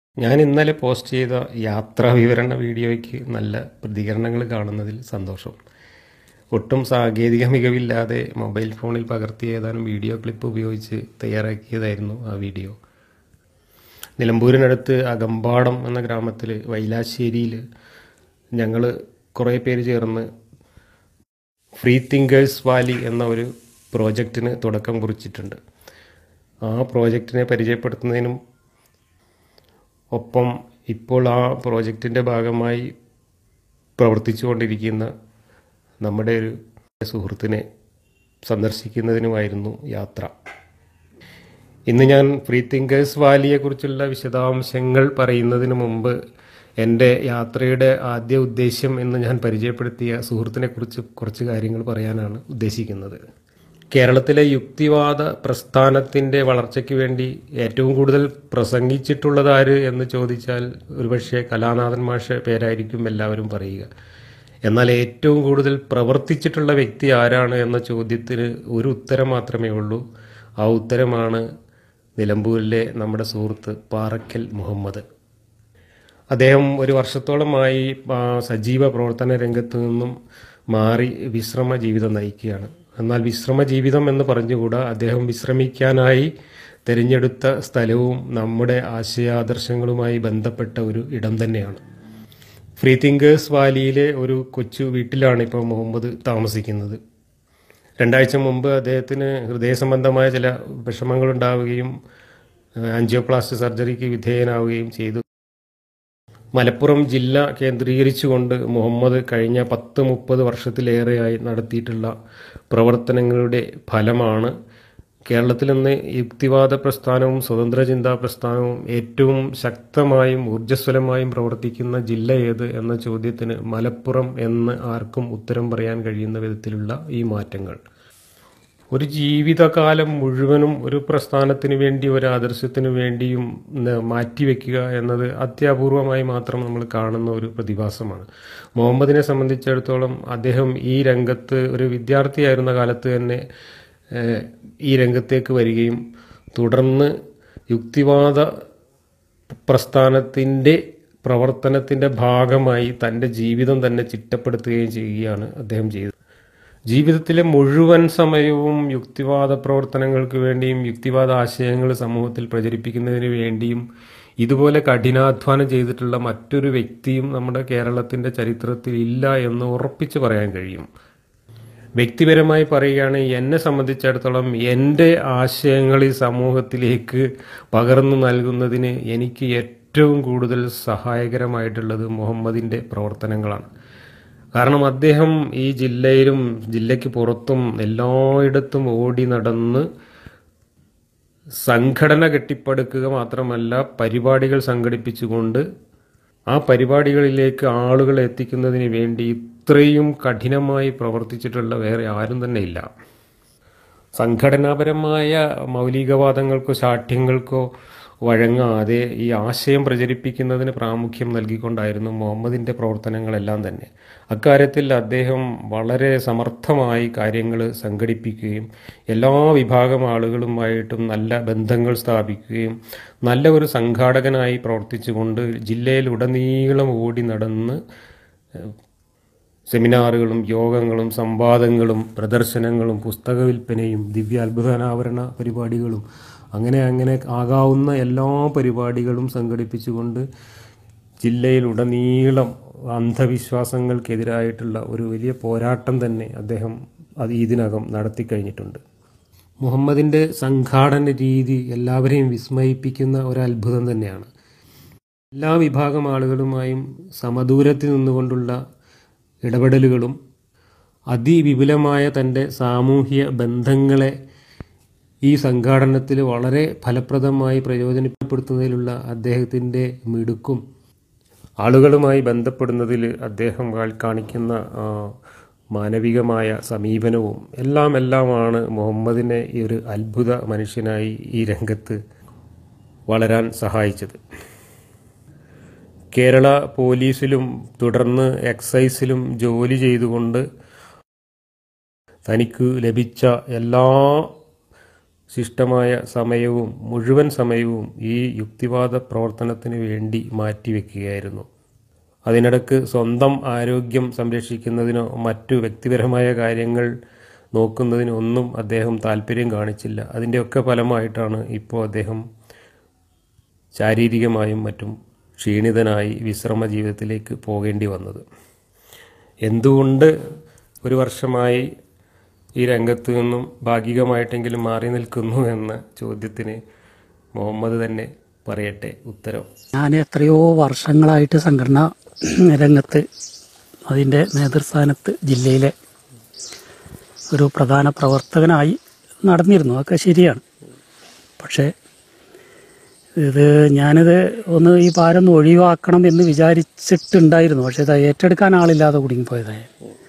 ഞാൻ ഇന്നലെ പോസ്റ്റ് ചെയ്ത യാത്രാ വിവരണ വീഡിയോയ്ക്ക് നല്ല പ്രതികരണങ്ങൾ കാണുന്നതിൽ സന്തോഷം ഒട്ടും സാങ്കേതിക മികവില്ലാതെ മൊബൈൽ ഫോണിൽ പകർത്തിയ ഏതാനും വീഡിയോ ക്ലിപ്പ് ഉപയോഗിച്ച് തയ്യാറാക്കിയതായിരുന്നു ആ വീഡിയോ നിലമ്പൂരിനടുത്ത് അകമ്പാടം എന്ന ഗ്രാമത്തിൽ വൈലാശ്ശേരിയിൽ ഞങ്ങൾ കുറേ പേര് ചേർന്ന് ഫ്രീ തിങ്കേഴ്സ് വാലി എന്ന ഒരു പ്രോജക്റ്റിന് തുടക്കം കുറിച്ചിട്ടുണ്ട് ആ പ്രോജക്റ്റിനെ പരിചയപ്പെടുത്തുന്നതിനും ഒപ്പം ഇപ്പോൾ ആ പ്രോജക്റ്റിൻ്റെ ഭാഗമായി പ്രവർത്തിച്ചുകൊണ്ടിരിക്കുന്ന നമ്മുടെ ഒരു സുഹൃത്തിനെ സന്ദർശിക്കുന്നതിനുമായിരുന്നു യാത്ര ഇന്ന് ഞാൻ ഫ്രീ തിങ്കേഴ്സ് വാലിയെക്കുറിച്ചുള്ള വിശദാംശങ്ങൾ പറയുന്നതിന് മുമ്പ് എൻ്റെ യാത്രയുടെ ആദ്യ ഉദ്ദേശ്യം എന്ന് ഞാൻ പരിചയപ്പെടുത്തിയ സുഹൃത്തിനെക്കുറിച്ച് കുറച്ച് കാര്യങ്ങൾ പറയാനാണ് ഉദ്ദേശിക്കുന്നത് കേരളത്തിലെ യുക്തിവാദ പ്രസ്ഥാനത്തിൻ്റെ വളർച്ചയ്ക്ക് വേണ്ടി ഏറ്റവും കൂടുതൽ പ്രസംഗിച്ചിട്ടുള്ളത് ആര് എന്ന് ചോദിച്ചാൽ ഒരുപക്ഷെ കലാനാഥൻ മാഷ പേരായിരിക്കും എല്ലാവരും പറയുക എന്നാൽ ഏറ്റവും കൂടുതൽ പ്രവർത്തിച്ചിട്ടുള്ള വ്യക്തി ആരാണ് എന്ന ചോദ്യത്തിന് ഒരു ഉത്തരം മാത്രമേ ഉള്ളൂ ആ ഉത്തരമാണ് നിലമ്പൂരിലെ നമ്മുടെ സുഹൃത്ത് പാറക്കൽ മുഹമ്മദ് അദ്ദേഹം ഒരു വർഷത്തോളമായി ആ, സജീവ പ്രവർത്തന രംഗത്ത് നിന്നും മാറി വിശ്രമ ജീവിതം നയിക്കുകയാണ് എന്നാൽ വിശ്രമ ജീവിതം എന്ന് പറഞ്ഞുകൂടാ അദ്ദേഹം വിശ്രമിക്കാനായി തിരഞ്ഞെടുത്ത സ്ഥലവും നമ്മുടെ ആശയാദർശങ്ങളുമായി ബന്ധപ്പെട്ട ഒരു ഇടം തന്നെയാണ് ഫ്രീ തിങ്കേഴ്സ് വാലിയിലെ ഒരു കൊച്ചു വീട്ടിലാണ് ഇപ്പോൾ മുഹമ്മദ് താമസിക്കുന്നത് രണ്ടാഴ്ച മുമ്പ് അദ്ദേഹത്തിന് ഹൃദയ സംബന്ധമായ ചില വിഷമങ്ങളുണ്ടാവുകയും ആൻജിയോപ്ലാസ്റ്റ് സർജറിക്ക് വിധേയനാവുകയും ചെയ്തു മലപ്പുറം ജില്ല കേന്ദ്രീകരിച്ചുകൊണ്ട് മുഹമ്മദ് കഴിഞ്ഞ പത്ത് മുപ്പത് വർഷത്തിലേറെയായി നടത്തിയിട്ടുള്ള പ്രവർത്തനങ്ങളുടെ ഫലമാണ് കേരളത്തിൽ നിന്ന് യുക്തിവാദ പ്രസ്ഥാനവും സ്വതന്ത്ര ചിന്താ പ്രസ്ഥാനവും ഏറ്റവും ശക്തമായും ഊർജ്ജസ്വലമായും പ്രവർത്തിക്കുന്ന ജില്ല ഏത് എന്ന ചോദ്യത്തിന് മലപ്പുറം എന്ന് ആർക്കും ഉത്തരം പറയാൻ കഴിയുന്ന വിധത്തിലുള്ള ഈ മാറ്റങ്ങൾ ഒരു ജീവിതകാലം മുഴുവനും ഒരു പ്രസ്ഥാനത്തിന് വേണ്ടി ഒരു ആദർശത്തിന് വേണ്ടിയും ന- മാറ്റിവെക്കുക എന്നത് അത്യപൂർവമായി മാത്രം നമ്മൾ കാണുന്ന ഒരു പ്രതിഭാസമാണ് മുഹമ്മദിനെ സംബന്ധിച്ചിടത്തോളം അദ്ദേഹം ഈ രംഗത്ത് ഒരു വിദ്യാർത്ഥിയായിരുന്ന കാലത്ത് തന്നെ ഏഹ്, ഈ രംഗത്തേക്ക് വരികയും തുടർന്ന് യുക്തിവാദ പ്രസ്ഥാനത്തിൻ്റെ പ്രവർത്തനത്തിൻ്റെ ഭാഗമായി തൻ്റെ ജീവിതം തന്നെ ചിട്ടപ്പെടുത്തുകയും ചെയ്യുകയാണ് അദ്ദേഹം ചെയ്തത് ജീവിതത്തിലെ മുഴുവൻ സമയവും യുക്തിവാദ പ്രവർത്തനങ്ങൾക്ക് വേണ്ടിയും യുക്തിവാദ ആശയങ്ങൾ സമൂഹത്തിൽ പ്രചരിപ്പിക്കുന്നതിന് വേണ്ടിയും ഇതുപോലെ കഠിനാധ്വാനം ചെയ്തിട്ടുള്ള മറ്റൊരു വ്യക്തിയും നമ്മുടെ കേരളത്തിൻ്റെ ചരിത്രത്തിൽ ഇല്ല എന്ന് ഉറപ്പിച്ച് പറയാൻ കഴിയും വ്യക്തിപരമായി പറയുകയാണെങ്കിൽ എന്നെ സംബന്ധിച്ചിടത്തോളം എൻ്റെ ആശയങ്ങൾ ഈ സമൂഹത്തിലേക്ക് പകർന്നു നൽകുന്നതിന് എനിക്ക് ഏറ്റവും കൂടുതൽ സഹായകരമായിട്ടുള്ളത് മുഹമ്മദിൻ്റെ പ്രവർത്തനങ്ങളാണ് കാരണം അദ്ദേഹം ഈ ജില്ലയിലും ജില്ലയ്ക്ക് പുറത്തും എല്ലായിടത്തും ഓടി നടന്ന് സംഘടന കെട്ടിപ്പടുക്കുക മാത്രമല്ല പരിപാടികൾ സംഘടിപ്പിച്ചുകൊണ്ട് ആ പരിപാടികളിലേക്ക് ആളുകളെ എത്തിക്കുന്നതിന് വേണ്ടി ഇത്രയും കഠിനമായി പ്രവർത്തിച്ചിട്ടുള്ള വേറെ ആരും തന്നെ ഇല്ല സംഘടനാപരമായ മൗലികവാദങ്ങൾക്കോ ശാഠ്യങ്ങൾക്കോ വഴങ്ങാതെ ഈ ആശയം പ്രചരിപ്പിക്കുന്നതിന് പ്രാമുഖ്യം നൽകിക്കൊണ്ടായിരുന്നു മുഹമ്മദിൻ്റെ പ്രവർത്തനങ്ങളെല്ലാം തന്നെ അക്കാര്യത്തിൽ അദ്ദേഹം വളരെ സമർത്ഥമായി കാര്യങ്ങൾ സംഘടിപ്പിക്കുകയും എല്ലാ വിഭാഗം ആളുകളുമായിട്ടും നല്ല ബന്ധങ്ങൾ സ്ഥാപിക്കുകയും നല്ല ഒരു സംഘാടകനായി പ്രവർത്തിച്ചുകൊണ്ട് ജില്ലയിലുടനീളം ഓടി നടന്ന് സെമിനാറുകളും യോഗങ്ങളും സംവാദങ്ങളും പ്രദർശനങ്ങളും പുസ്തക വിൽപ്പനയും ദിവ്യ അത്ഭുതാനാവരണ പരിപാടികളും അങ്ങനെ അങ്ങനെ ആകാവുന്ന എല്ലാ പരിപാടികളും സംഘടിപ്പിച്ചുകൊണ്ട് ജില്ലയിലുടനീളം അന്ധവിശ്വാസങ്ങൾക്കെതിരായിട്ടുള്ള ഒരു വലിയ പോരാട്ടം തന്നെ അദ്ദേഹം അത് ഇതിനകം നടത്തിക്കഴിഞ്ഞിട്ടുണ്ട് മുഹമ്മദിൻ്റെ സംഘാടന രീതി എല്ലാവരെയും വിസ്മയിപ്പിക്കുന്ന ഒരു അത്ഭുതം തന്നെയാണ് എല്ലാ വിഭാഗം ആളുകളുമായും സമദൂരത്തിൽ നിന്നുകൊണ്ടുള്ള ഇടപെടലുകളും അതിവിപുലമായ തൻ്റെ സാമൂഹ്യ ബന്ധങ്ങളെ ഈ സംഘാടനത്തിൽ വളരെ ഫലപ്രദമായി പ്രയോജനപ്പെടുത്തുന്നതിലുള്ള അദ്ദേഹത്തിൻ്റെ മിടുക്കും ആളുകളുമായി ബന്ധപ്പെടുന്നതിൽ അദ്ദേഹം കാ- കാണിക്കുന്ന ആ, മാനവികമായ സമീപനവും എല്ലാം എല്ലാമാണ് മുഹമ്മദിനെ ഈ ഒരു അത്ഭുത മനുഷ്യനായി ഈ രംഗത്ത് വളരാൻ സഹായിച്ചത് കേരള പോലീസിലും തുടർന്ന് എക്സൈസിലും ജോലി ചെയ്തുകൊണ്ട് തനിക്ക് ലഭിച്ച എല്ലാ ശിഷ്ടമായ സമയവും മുഴുവൻ സമയവും ഈ യുക്തിവാദ പ്രവർത്തനത്തിന് വേണ്ടി മാറ്റിവെക്കുകയായിരുന്നു അതിനിടക്ക് സ്വന്തം ആരോഗ്യം സംരക്ഷിക്കുന്നതിനോ മറ്റു വ്യക്തിപരമായ കാര്യങ്ങൾ നോക്കുന്നതിനോ ഒന്നും അദ്ദേഹം താല്പര്യം കാണിച്ചില്ല അതിൻ്റെയൊക്കെ ഫലമായിട്ടാണ് ഇപ്പോൾ അദ്ദേഹം ശാരീരികമായും മറ്റും ക്ഷീണിതനായി വിശ്രമ ജീവിതത്തിലേക്ക് പോകേണ്ടി വന്നത് എന്തുകൊണ്ട് ഒരു വർഷമായി ഈ രംഗത്ത് നിന്നും ഭാഗികമായിട്ടെങ്കിലും മാറി നിൽക്കുന്നു എന്ന ചോദ്യത്തിന് മുഹമ്മദ് തന്നെ പറയട്ടെ ഉത്തരം ഞാൻ എത്രയോ വർഷങ്ങളായിട്ട് സംഘടന രംഗത്ത് അതിൻ്റെ നേതൃസ്ഥാനത്ത് ജില്ലയിലെ ഒരു പ്രധാന പ്രവർത്തകനായി നടന്നിരുന്നു അതൊക്കെ ശരിയാണ് പക്ഷേ ഇത് ഞാനിത് ഒന്ന് ഈ ഭാരം ഒന്ന് ഒഴിവാക്കണം എന്ന് വിചാരിച്ചിട്ടുണ്ടായിരുന്നു പക്ഷേ ഇത് ഏറ്റെടുക്കാൻ ആളില്ലാതെ കുടുങ്ങിപ്പോയതായി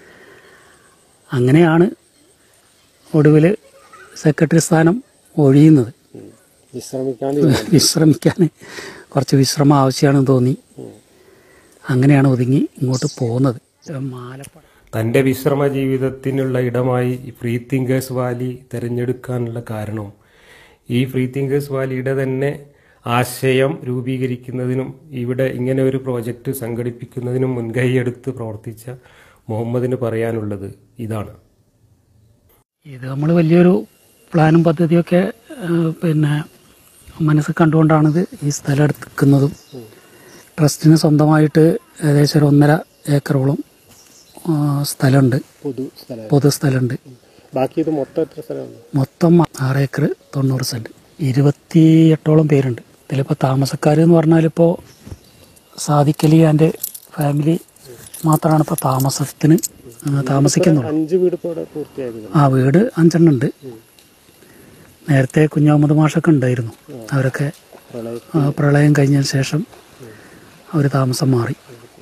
അങ്ങനെയാണ് ഒടുവിൽ സെക്രട്ടറി സ്ഥാനം ഒഴിയുന്നത് വിശ്രമിക്കാൻ വിശ്രമിക്കാൻ കുറച്ച് വിശ്രമം ആവശ്യമാണെന്ന് തോന്നി അങ്ങനെയാണ് ഒതുങ്ങി ഇങ്ങോട്ട് പോകുന്നത് മാലപ്പട തൻ്റെ വിശ്രമ ജീവിതത്തിനുള്ള ഇടമായി ഫ്രീ തിങ്കേഴ്സ് വാലി തിരഞ്ഞെടുക്കാനുള്ള കാരണം ഈ ഫ്രീ തിങ്കേഴ്സ് വാലിയുടെ തന്നെ ആശയം രൂപീകരിക്കുന്നതിനും ഇവിടെ ഇങ്ങനെ ഒരു പ്രോജക്റ്റ് സംഘടിപ്പിക്കുന്നതിനും മുൻകൈയെടുത്ത് പ്രവർത്തിച്ച മുഹമ്മദിന് പറയാനുള്ളത് ഇതാണ് ഇത് നമ്മൾ വലിയൊരു പ്ലാനും പദ്ധതിയൊക്കെ ആ, പിന്നെ മനസ്സിൽ കണ്ടുകൊണ്ടാണിത് ഈ സ്ഥലം എടുക്കുന്നതും ട്രസ്റ്റിന് സ്വന്തമായിട്ട് ഏകദേശം ഒരു ഒന്നര ഏക്കറോളം ആ, സ്ഥലമുണ്ട് പൊതു സ്ഥലം പൊതുസ്ഥലമുണ്ട് ബാക്കി ഇത് മൊത്തം എത്ര സ്ഥലമാണ് മൊത്തം ആറ് ഏക്കർ തൊണ്ണൂറ് സെൻറ്റ് ഇരുപത്തി എട്ടോളം പേരുണ്ട് ഇതിലിപ്പോൾ താമസക്കാർ എന്ന് പറഞ്ഞാൽ ഇപ്പോൾ സാദിക്കലി ആൻഡ് ഫാമിലി മാത്രമാണ് ഇപ്പോൾ താമസത്തിന് ആ, താമസിക്കുന്നുള്ളൂ അഞ്ച് വീട് ഇപ്പോൾ ഇവിടെ പൂർത്തിയായത് ആ വീട് അഞ്ചെണ്ണം ഉണ്ട് നേരത്തെ കുഞ്ഞാമത് മാഷൊക്കെ ഉണ്ടായിരുന്നു അവരൊക്കെ പ്രളയ ആ, പ്രളയം കഴിഞ്ഞതിന് ശേഷം അവർ താമസം മാറി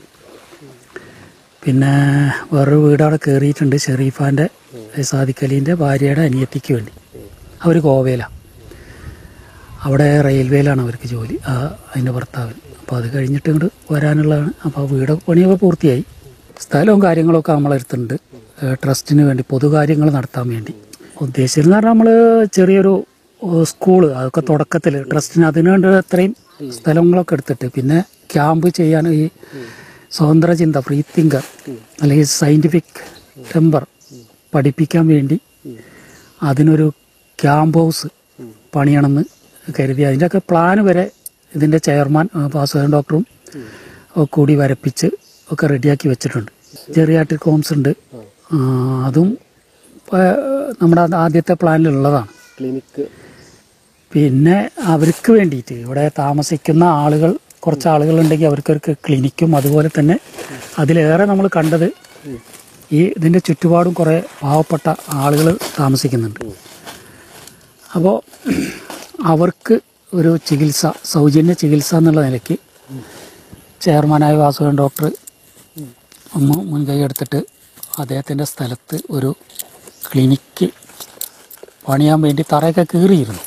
പിന്നെ വേറൊരു വീട് അവിടെ കയറിയിട്ടുണ്ട് ഷെറീഫാൻ്റെ സാദിഖലീൻ്റെ ഭാര്യയുടെ അനിയത്തിക്ക് വേണ്ടി അവർ ഗോവയിലാണ് അവിടെ റെയിൽവേയിലാണ് അവർക്ക് ജോലി ആ അതിൻ്റെ ഭർത്താവിന് അപ്പോൾ അത് കഴിഞ്ഞിട്ട് ഇങ്ങോട്ട് വരാനുള്ളതാണ് അപ്പോൾ വീട് പണിയൊക്കെ പൂർത്തിയായി സ്ഥലവും കാര്യങ്ങളൊക്കെ നമ്മളെടുത്തുണ്ട് ട്രസ്റ്റിന് വേണ്ടി പൊതുകാര്യങ്ങൾ നടത്താൻ വേണ്ടി ഉദ്ദേശിച്ചിരുന്ന പറഞ്ഞാൽ നമ്മൾ ചെറിയൊരു സ്കൂള് അതൊക്കെ തുടക്കത്തിൽ ട്രസ്റ്റിന് അതിന് വേണ്ടി അത്രയും സ്ഥലങ്ങളൊക്കെ എടുത്തിട്ട് പിന്നെ ക്യാമ്പ് ചെയ്യാൻ ഈ സ്വതന്ത്ര ചിന്ത ഫ്രീ തിങ്കർ അല്ലെങ്കിൽ സയൻറ്റിഫിക് ടെമ്പർ പഠിപ്പിക്കാൻ വേണ്ടി അതിനൊരു ക്യാമ്പ് ഹൗസ് പണിയണമെന്ന് കരുതി അതിൻ്റെയൊക്കെ പ്ലാൻ വരെ ഇതിൻ്റെ ചെയർമാൻ പാസ്വേഡ് ഡോക്ടറും ഒക്കെ കൂടി വരപ്പിച്ച് ഒക്കെ റെഡിയാക്കി വെച്ചിട്ടുണ്ട് ജെറിയാട്രിക് ഹോംസ് ഉണ്ട് ആ, അതും ആ, നമ്മുടെ ആദ്യത്തെ പ്ലാനിലുള്ളതാണ് ക്ലിനിക്ക് പിന്നെ അവർക്ക് വേണ്ടിയിട്ട് ഇവിടെ താമസിക്കുന്ന ആളുകൾ കുറച്ച് ആളുകളുണ്ടെങ്കിൽ അവർക്കൊരു ക്ലിനിക്കും അതുപോലെ തന്നെ അതിലേറെ നമ്മൾ കണ്ടത് ഈ ഇതിൻ്റെ ചുറ്റുപാടും കുറേ പാവപ്പെട്ട ആളുകൾ താമസിക്കുന്നുണ്ട് അപ്പോൾ അവർക്ക് ഒരു ചികിത്സ സൗജന്യ ചികിത്സ എന്നുള്ള നിലയ്ക്ക് ചെയർമാനായ വാസുദേവൻ ഡോക്ടർ ഒന്ന് മുൻകൈ എടുത്തിട്ട് അദ്ദേഹത്തിൻ്റെ സ്ഥലത്ത് ഒരു ക്ലിനിക്ക് പണിയാൻ വേണ്ടി തറയൊക്കെ കീറിയിരുന്നു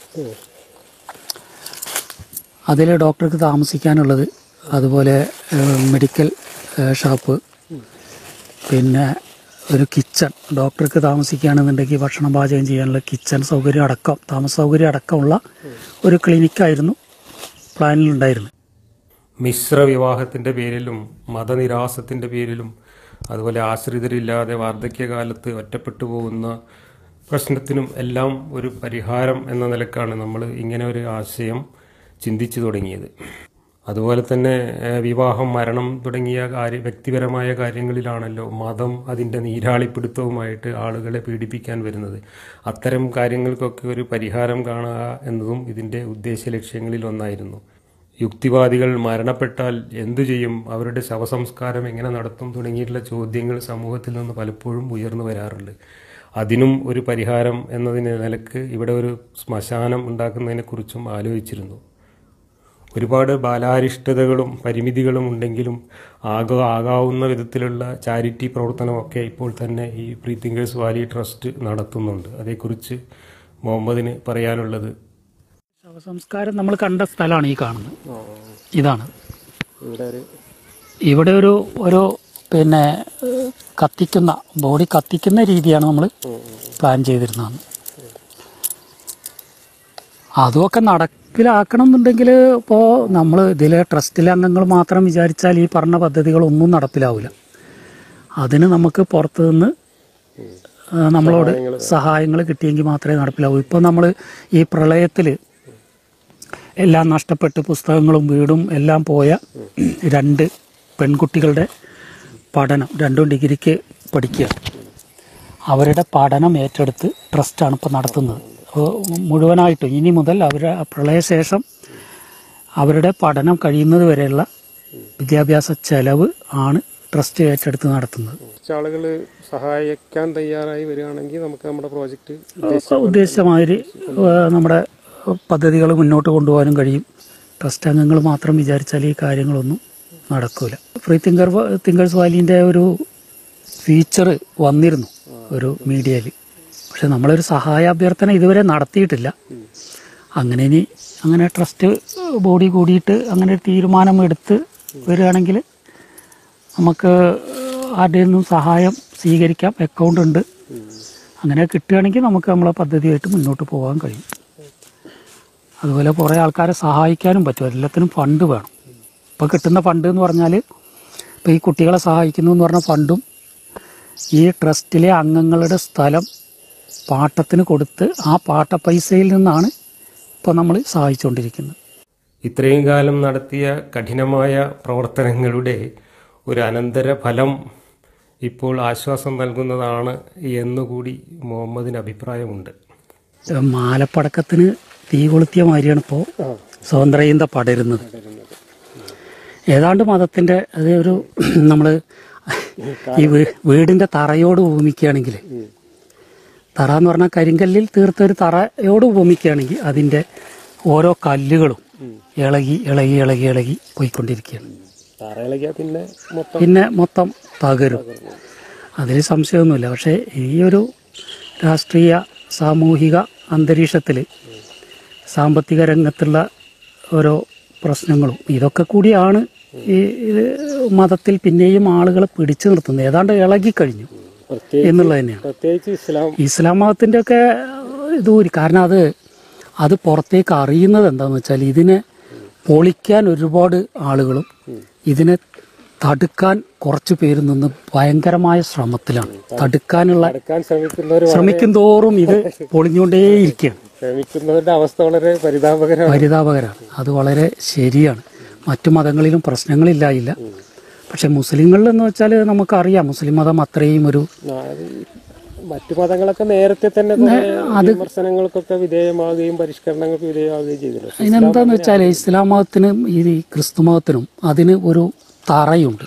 അതിൽ ഡോക്ടർക്ക് താമസിക്കാനുള്ളത് അതുപോലെ ഏഹ്, മെഡിക്കൽ ഏഹ്, ഷോപ്പ് പിന്നെ ഒരു കിച്ചൺ ഡോക്ടർക്ക് താമസിക്കുകയാണെന്നുണ്ടെങ്കിൽ ഭക്ഷണം പാചകം ചെയ്യാനുള്ള കിച്ചൺ സൗകര്യം അടക്കം താമസ സൗകര്യം അടക്കമുള്ള ഒരു ക്ലിനിക്കായിരുന്നു പ്ലാനിലുണ്ടായിരുന്നത് മിശ്ര വിവാഹത്തിൻ്റെ പേരിലും മതനിരാസത്തിൻ്റെ പേരിലും അതുപോലെ ആശ്രിതരില്ലാതെ വാർദ്ധക്യകാലത്ത് ഒറ്റപ്പെട്ടു പോകുന്ന പ്രശ്നത്തിനും എല്ലാം ഒരു പരിഹാരം എന്ന നിലക്കാണ് നമ്മൾ ഇങ്ങനെ ഒരു ആശയം ചിന്തിച്ചു തുടങ്ങിയത് അതുപോലെ തന്നെ ഏഹ്, വിവാഹം മരണം തുടങ്ങിയ കാര്യ വ്യക്തിപരമായ കാര്യങ്ങളിലാണല്ലോ മതം അതിൻ്റെ നീരാളിപ്പിടുത്തവുമായിട്ട് ആളുകളെ പീഡിപ്പിക്കാൻ വരുന്നത് അത്തരം കാര്യങ്ങൾക്കൊക്കെ ഒരു പരിഹാരം കാണുക എന്നതും ഇതിൻ്റെ ഉദ്ദേശ ലക്ഷ്യങ്ങളിൽ ഒന്നായിരുന്നു യുക്തിവാദികൾ മരണപ്പെട്ടാൽ എന്തു ചെയ്യും അവരുടെ ശവസംസ്കാരം എങ്ങനെ നടത്തും തുടങ്ങിയിട്ടുള്ള ചോദ്യങ്ങൾ സമൂഹത്തിൽ നിന്ന് പലപ്പോഴും ഉയർന്നു വരാറുണ്ട് അതിനും ഒരു പരിഹാരം എന്നതിന് നിലക്ക് ഇവിടെ ഒരു ശ്മശാനം ഉണ്ടാക്കുന്നതിനെക്കുറിച്ചും ആലോചിച്ചിരുന്നു ഒരുപാട് ബാലാരിഷ്ടതകളും പരിമിതികളും ഉണ്ടെങ്കിലും ആക ആകാവുന്ന വിധത്തിലുള്ള ചാരിറ്റി പ്രവർത്തനമൊക്കെ ഇപ്പോൾ തന്നെ ഈ പ്രീ തിങ്കേഴ്സ് വാലി ട്രസ്റ്റ് നടത്തുന്നുണ്ട് അതേക്കുറിച്ച് മുഹമ്മദിന് പറയാനുള്ളത് ശവസംസ്കാരം നമ്മൾ കണ്ട സ്ഥലമാണ് ഈ കാണുന്നത് ഇതാണ് ഇവിടെ ഒരു ഇവിടെ ഒരു ഒരു പിന്നെ ഏഹ്, കത്തിക്കുന്ന ബോഡി കത്തിക്കുന്ന രീതിയാണ് നമ്മൾ പ്ലാൻ ചെയ്തിരുന്നത് അതുമൊക്കെ നടപ്പിലാക്കണം എന്നുണ്ടെങ്കിൽ ഇപ്പോൾ നമ്മൾ ഇതിലെ ട്രസ്റ്റിലെ അംഗങ്ങൾ മാത്രം വിചാരിച്ചാൽ ഈ പറഞ്ഞ പദ്ധതികളൊന്നും നടപ്പിലാവില്ല അതിന് നമുക്ക് പുറത്തു നിന്ന് ആ, നമ്മളോട് സഹായങ്ങൾ കിട്ടിയെങ്കിൽ മാത്രമേ നടപ്പിലാവൂ ഇപ്പോൾ നമ്മൾ ഈ പ്രളയത്തിൽ എല്ലാം നഷ്ടപ്പെട്ട് പുസ്തകങ്ങളും വീടും എല്ലാം പോയ രണ്ട് പെൺകുട്ടികളുടെ പഠനം രണ്ടും ഡിഗ്രിക്ക് പഠിക്കുക അവരുടെ പഠനം ഏറ്റെടുത്ത് ട്രസ്റ്റാണ് ഇപ്പോൾ നടത്തുന്നത് അപ്പോൾ മുഴുവനായിട്ടും ഇനി മുതൽ അവർ പ്രളയശേഷം അവരുടെ പഠനം കഴിയുന്നത് വരെയുള്ള വിദ്യാഭ്യാസ ചെലവ് ആണ് ട്രസ്റ്റ് ഏറ്റെടുത്ത് നടത്തുന്നത് കുറച്ച് ആളുകൾ സഹായിക്കാൻ തയ്യാറായി വരികയാണെങ്കിൽ നമുക്ക് നമ്മുടെ പ്രോജക്റ്റ് ഉദ്ദേശിച്ച മാതിരി ഏഹ്, നമ്മുടെ പദ്ധതികൾ മുന്നോട്ട് കൊണ്ടുപോകാനും കഴിയും ട്രസ്റ്റ് അംഗങ്ങൾ മാത്രം വിചാരിച്ചാൽ ഈ കാര്യങ്ങളൊന്നും നടക്കൂല ഫ്രീ തിങ്കർ തിങ്കേഴ്സ് വാലിൻ്റെ ഒരു ഫീച്ചർ വന്നിരുന്നു ഒരു മീഡിയയിൽ പക്ഷെ നമ്മളൊരു സഹായ അഭ്യർത്ഥന ഇതുവരെ നടത്തിയിട്ടില്ല അങ്ങനെ ഇനി അങ്ങനെ ട്രസ്റ്റ് ബോഡി കൂടിയിട്ട് അങ്ങനെ ഒരു തീരുമാനം എടുത്ത് വരികയാണെങ്കിൽ നമുക്ക് ആരുടെയിൽ നിന്നും സഹായം സ്വീകരിക്കാം അക്കൗണ്ട് ഉണ്ട് അങ്ങനെ കിട്ടുകയാണെങ്കിൽ നമുക്ക് നമ്മളെ പദ്ധതിയായിട്ട് മുന്നോട്ട് പോകാൻ കഴിയും അതുപോലെ കുറേ ആൾക്കാരെ സഹായിക്കാനും പറ്റും എല്ലാത്തിനും ഫണ്ട് വേണം ഇപ്പോൾ കിട്ടുന്ന ഫണ്ട് എന്ന് പറഞ്ഞാൽ ഇപ്പോൾ ഈ കുട്ടികളെ സഹായിക്കുന്നു എന്ന് പറഞ്ഞ ഫണ്ടും ഈ ട്രസ്റ്റിലെ അംഗങ്ങളുടെ സ്ഥലം പാട്ടത്തിന് കൊടുത്ത് ആ പാട്ട പൈസയിൽ നിന്നാണ് ഇപ്പോൾ നമ്മൾ സഹായിച്ചുകൊണ്ടിരിക്കുന്നത് ഇത്രയും കാലം നടത്തിയ കഠിനമായ പ്രവർത്തനങ്ങളുടെ ഒരു അനന്തര ഫലം ഇപ്പോൾ ആശ്വാസം നൽകുന്നതാണ് എന്നുകൂടി മുഹമ്മദിന് അഭിപ്രായമുണ്ട് മാലപ്പടക്കത്തിന് തീ കൊളുത്തിയ മാതിരിയാണ് ഇപ്പോൾ സ്വതന്ത്രചിന്ത പടരുന്നത് ഏതാണ്ട് മതത്തിന്റെ അത് ഒരു നമ്മൾ ഈ വീ- വീടിന്റെ തറയോട് ഭൂമിക്കുകയാണെങ്കിൽ തറ എന്ന് പറഞ്ഞാൽ കരിങ്കല്ലിൽ തീർത്ത ഒരു തറയോട് ഭൂമിക്കുകയാണെങ്കിൽ അതിന്റെ ഓരോ കല്ലുകളും ഇളകി ഇളകി ഇളകി ഇളകി പോയിക്കൊണ്ടിരിക്കുകയാണ് തറയിളകിയ പിന്നെ മൊത്തം പിന്നെ മൊത്തം തകരും അതിൽ സംശയമൊന്നുമില്ല പക്ഷേ ഈ ഒരു രാഷ്ട്രീയ സാമൂഹിക അന്തരീക്ഷത്തിൽ സാമ്പത്തിക രംഗത്തുള്ള ഓരോ പ്രശ്നങ്ങളും ഇതൊക്കെ കൂടിയാണ് ഈ ഇത് മതത്തിൽ പിന്നെയും ആളുകളെ പിടിച്ചു നിർത്തുന്നത് ഏതാണ്ട് ഇളകിക്കഴിഞ്ഞു പ്രത്യേകിച്ച് എന്നുള്ളത് തന്നെയാണ് പ്രത്യേകിച്ച് ഇസ്ലാം ഇസ്ലാം മതത്തിൻ്റെ ഒക്കെ ഇതൂരി കാരണം അത് അത് പുറത്തേക്ക് അറിയുന്നത് എന്താണെന്ന് വെച്ചാൽ ഇതിനെ പൊളിക്കാൻ ഒരുപാട് ആളുകളും ഇതിനെ തടുക്കാൻ കുറച്ച് പേര് നിന്ന് ഭയങ്കരമായ ശ്രമത്തിലാണ് തടുക്കാനുള്ള എടുക്കാൻ ശ്രമിക്കുന്നവർ ശ്രമിക്കും തോറും ഇത് പൊളിഞ്ഞുകൊണ്ടേയിരിക്കുകയാണ് ശ്രമിക്കുന്നവരുടെ അവസ്ഥ വളരെ പരിതാപകരമാണ് പരിതാപകരമാണ് അത് വളരെ ശരിയാണ് മറ്റു മതങ്ങളിലും പ്രശ്നങ്ങളില്ലായില്ല പക്ഷെ മുസ്ലിങ്ങളിൽ എന്ന് വെച്ചാൽ നമുക്കറിയാം മുസ്ലിം മതം അത്രയും ഒരു ആ, അത് മറ്റു മതങ്ങളൊക്കെ നേരത്തെ തന്നെ കുറെ വിമർശനങ്ങൾക്കൊക്കെ വിധേയമാവുകയും പരിഷ്കരണങ്ങൾക്ക് വിധേയമാവുകയും ചെയ്തിട്ടുണ്ട് അതിനെന്താന്ന് വെച്ചാൽ ഇസ്ലാം മതത്തിനും ഈ ക്രിസ്തു മതത്തിനും അതിന് ഒരു തറയുണ്ട്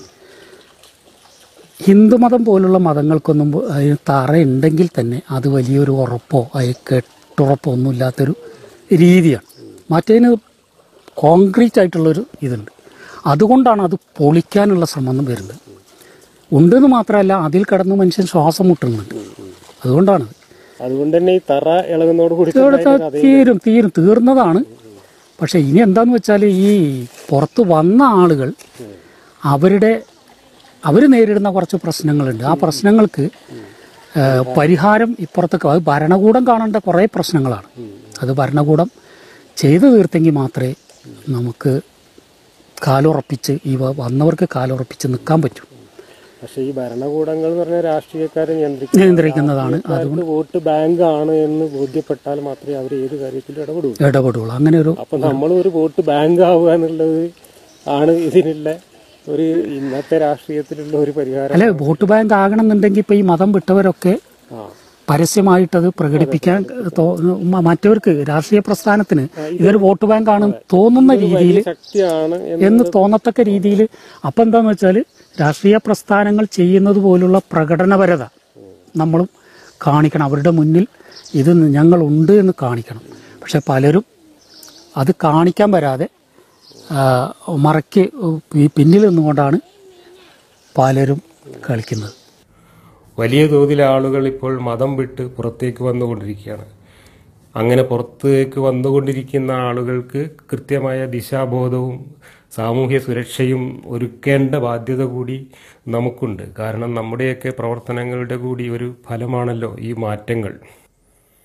ഹിന്ദുമതം പോലുള്ള മതങ്ങൾക്കൊന്നും അതിന് തറ ഉണ്ടെങ്കിൽ തന്നെ അത് വലിയൊരു ഉറപ്പോ അതിന് കെട്ടുറപ്പോ ഒന്നും ഇല്ലാത്തൊരു രീതിയാണ് മറ്റേതിന് കോൺക്രീറ്റ് ആയിട്ടുള്ളൊരു ഇതുണ്ട് അതുകൊണ്ടാണ് അത് പൊളിക്കാനുള്ള ശ്രമം വരുന്നത് ഉണ്ടെന്ന് മാത്രമല്ല അതിൽ കിടന്ന് മനുഷ്യൻ ശ്വാസം മുട്ടുന്നുണ്ട് അതുകൊണ്ടാണ് അതുകൊണ്ട് തന്നെ ഈ തറ ഇളകുന്നതോട് കൂടി ഇവിടുത്തെ തീരും തീരും തീർന്നതാണ് പക്ഷെ ഇനി എന്താന്ന് വെച്ചാൽ ഈ പുറത്ത് വന്ന ആളുകൾ അവരുടെ അവർ നേരിടുന്ന കുറച്ച് പ്രശ്നങ്ങളുണ്ട് ആ പ്രശ്നങ്ങൾക്ക് ഏഹ്, പരിഹാരം ഇപ്പുറത്തൊക്കെ അത് ഭരണകൂടം കാണേണ്ട കുറേ പ്രശ്നങ്ങളാണ് അത് ഭരണകൂടം ചെയ്തു തീർത്തെങ്കിൽ മാത്രമേ നമുക്ക് കാലുറപ്പിച്ച് ഈ വ- വന്നവർക്ക് കാലുറപ്പിച്ച് നിൽക്കാൻ പറ്റൂ പക്ഷെ ഈ ഭരണകൂടങ്ങൾ എന്ന് പറഞ്ഞാൽ രാഷ്ട്രീയക്കാരെ നിയന്ത്രിക്കും നിയന്ത്രിക്കുന്നതാണ് അവർക്ക് വോട്ട് ബാങ്ക് ആണ് എന്ന് ബോധ്യപ്പെട്ടാൽ മാത്രമേ അവർ ഏത് കാര്യത്തിലും ഇടപെടൂ ഇടപെടുള്ളൂ അങ്ങനെ ഒരു അപ്പൊ നമ്മൾ ഒരു വോട്ട് ബാങ്ക് ആവുക എന്നുള്ളത് ആണ് ഇതിനുള്ള ഒരു ഇന്നത്തെ രാഷ്ട്രീയത്തിലുള്ള ഒരു പരിഹാരം അല്ലെ വോട്ട് ബാങ്ക് ആകണമെന്നുണ്ടെങ്കിൽ ഇപ്പൊ ഈ മതം വിട്ടവരൊക്കെ ആ പരസ്യമായിട്ടത് പ്രകടിപ്പിക്കാൻ തോ- മ- മറ്റവർക്ക് രാഷ്ട്രീയ പ്രസ്ഥാനത്തിന് ഇതൊരു വോട്ട് ബാങ്ക് ആണ് തോന്നുന്ന രീതിയിൽ ശക്തിയാണ് എന്ന് എന്ന് തോന്നത്തക്ക രീതിയിൽ അപ്പം എന്താന്ന് വെച്ചാൽ രാഷ്ട്രീയ പ്രസ്ഥാനങ്ങൾ ചെയ്യുന്നത് പോലുള്ള പ്രകടനപരത നമ്മളും കാണിക്കണം അവരുടെ മുന്നിൽ ഇത് ഞങ്ങളുണ്ട് എന്ന് കാണിക്കണം പക്ഷെ പലരും അത് കാണിക്കാൻ വരാതെ ആ, മറയ്ക്ക് പി- പിന്നിൽ നിന്നുകൊണ്ടാണ് പലരും കളിക്കുന്നത് വലിയ തോതിൽ ആളുകൾ ഇപ്പോൾ മതം വിട്ട് പുറത്തേക്ക് വന്നുകൊണ്ടിരിക്കുകയാണ് അങ്ങനെ പുറത്തേക്ക് വന്നുകൊണ്ടിരിക്കുന്ന ആളുകൾക്ക് കൃത്യമായ ദിശാബോധവും സാമൂഹ്യ സുരക്ഷയും ഒരുക്കേണ്ട ബാധ്യത കൂടി നമുക്കുണ്ട് കാരണം നമ്മുടെയൊക്കെ പ്രവർത്തനങ്ങളുടെ കൂടി ഒരു ഫലമാണല്ലോ ഈ മാറ്റങ്ങൾ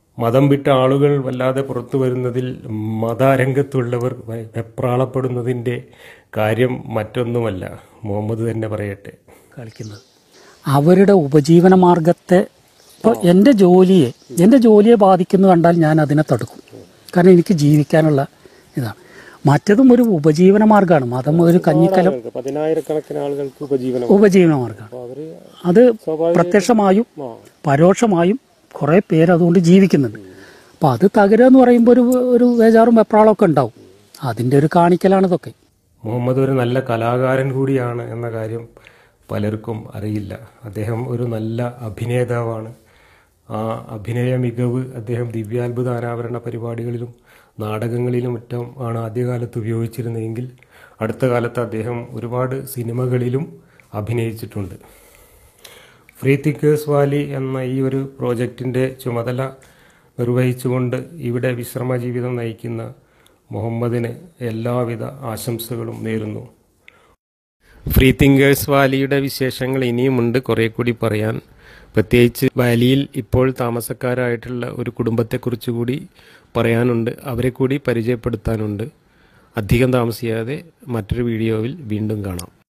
മതം വിട്ട ആളുകൾ വല്ലാതെ പുറത്തു വരുന്നതിൽ മതരംഗത്തുള്ളവർ വെ- വെപ്രാളപ്പെടുന്നതിൻ്റെ കാര്യം മറ്റൊന്നുമല്ല മുഹമ്മദ് തന്നെ പറയട്ടെ കളിക്കുന്നത് അവരുടെ ഉപജീവന മാർഗത്തെ ഇപ്പോൾ എൻ്റെ ജോലിയെ എൻ്റെ ജോലിയെ ബാധിക്കുന്നു കണ്ടാൽ ഞാൻ അതിനെ തടുക്കും കാരണം എനിക്ക് ജീവിക്കാനുള്ള ഇതാണ് മറ്റതും ഒരു ഉപജീവന മാർഗ്ഗമാണ് മതം ഒരു കഞ്ഞിക്കലം പതിനായിരക്കണക്കിന് ആളുകൾക്ക് ഉപജീവനം ഉപജീവന മാർഗ്ഗമാണ് അവര് അത് പ്രത്യക്ഷമായും പരോക്ഷമായും കുറേ പേര് അതുകൊണ്ട് ജീവിക്കുന്നുണ്ട് അപ്പം അത് തകരുക എന്ന് പറയുമ്പോൾ ഒരു ഒരു വേജാറും വെപ്രാളമൊക്കെ ഉണ്ടാവും അതിൻ്റെ ഒരു കാണിക്കലാണ് ഇതൊക്കെ മുഹമ്മദ് ഒരു നല്ല കലാകാരൻ കൂടിയാണ് എന്ന കാര്യം പലർക്കും അറിയില്ല അദ്ദേഹം ഒരു നല്ല അഭിനേതാവാണ് ആ അഭിനയ മികവ് അദ്ദേഹം ദിവ്യാത്ഭുത അനാവരണ പരിപാടികളിലും നാടകങ്ങളിലും മറ്റും ആണ് ആദ്യകാലത്ത് ഉപയോഗിച്ചിരുന്നതെങ്കിൽ അടുത്ത കാലത്ത് അദ്ദേഹം ഒരുപാട് സിനിമകളിലും അഭിനയിച്ചിട്ടുണ്ട് ഫ്രീ തിക്കേഴ്സ് വാലി എന്ന ഈ ഒരു പ്രോജക്റ്റിൻ്റെ ചുമതല നിർവഹിച്ചുകൊണ്ട് ഇവിടെ വിശ്രമ ജീവിതം നയിക്കുന്ന മുഹമ്മദിന് എല്ലാവിധ ആശംസകളും നേരുന്നു ഫ്രീ തിങ്കേഴ്സ് വാലിയുടെ വിശേഷങ്ങൾ ഇനിയുമുണ്ട് കുറേ കൂടി പറയാൻ പ്രത്യേകിച്ച് വാലിയിൽ ഇപ്പോൾ താമസക്കാരായിട്ടുള്ള ഒരു കുടുംബത്തെക്കുറിച്ച് കൂടി പറയാനുണ്ട് അവരെ കൂടി പരിചയപ്പെടുത്താനുണ്ട് അധികം താമസിയാതെ മറ്റൊരു വീഡിയോയിൽ വീണ്ടും കാണാം